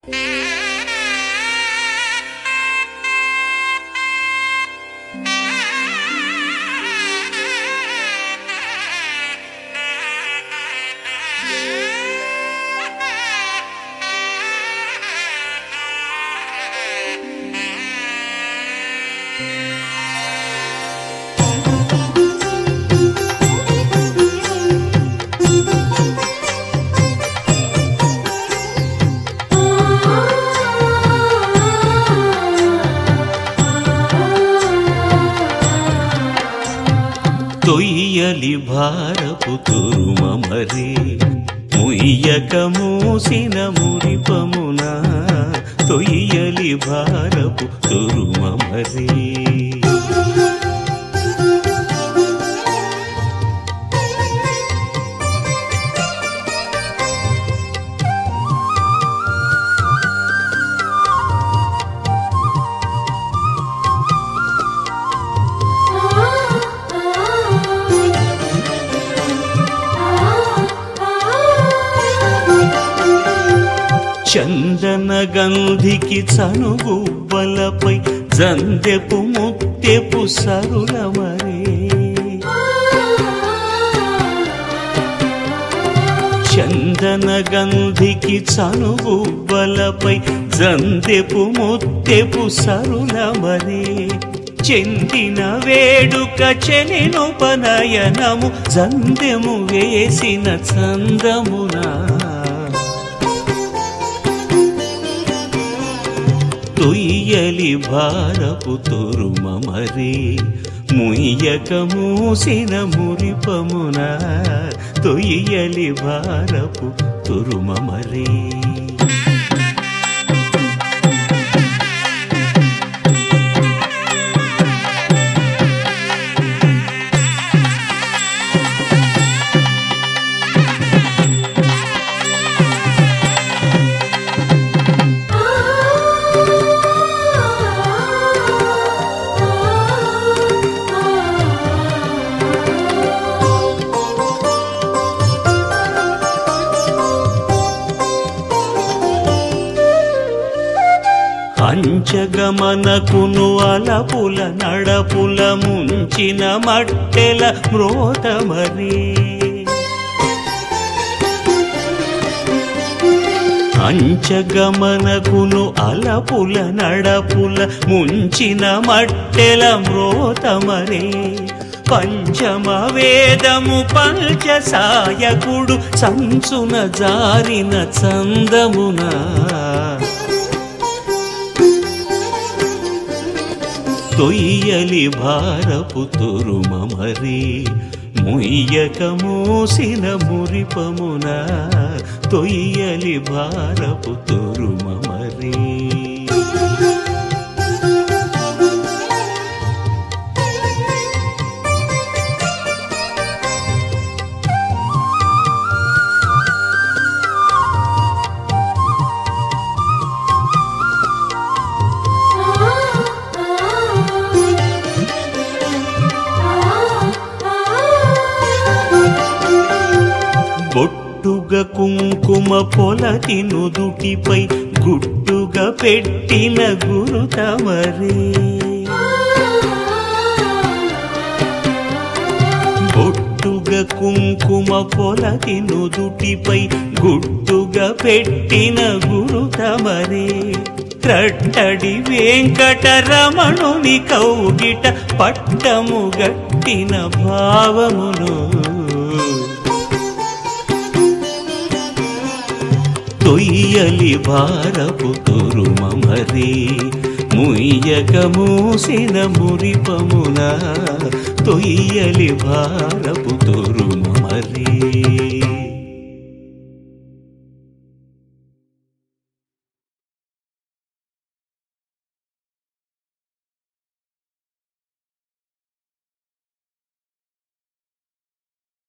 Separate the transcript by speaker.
Speaker 1: తొయ్యలి భారపు తురుమమరే ముయ్యక మూసిన మురిపమున తొయ్యలి భారపు తురుమమరే చందన గంధికి చనుగుబ్బలపై జందెపు ముత్తెపు సరులమరే చందన గంధికి చనుగుబ్బలపై జందెపు ముత్తెపు సరులమరే చెందిన వేడుక చెలినుపనయనము జందెము వేసిన చందమునా తొయ్యలి భారపు తురుమమరే ముయ్యక మూసిన మురిపమున తొయ్యలి భారపు తురుమమరే అంచగమనకును అలపుల నడపుల ముంచిన మట్టెల మ్రోతమరే అంచగమనకును అలపుల నడపుల ముంచిన మట్టెల మ్రోతమరే పంచమ వేదము పంచ సాయకుడు సంచున జారిన చందమునా తొయ్యలి భారపు తురుమమరే ముయ్యక మూసిన మురిపమున తొయ్యలి భారపు తురుమమరే బొట్టుగా కుంకుమ పొలతి నుదుటిపై గుట్టుగా పెట్టిన గురుతమరే బొట్టుగా కుంకుమ పొలతి నుదుటిపై గుట్టుగా పెట్టిన గురుతమరే రట్టడి వెంకటరమణుని కౌగిట పట్టము గట్టిన భావమును తొయ్యలి భారపు తురుమమరే ముయ్యక మూసిన మురిపమున తొయ్యలి భారపు తురుమమరే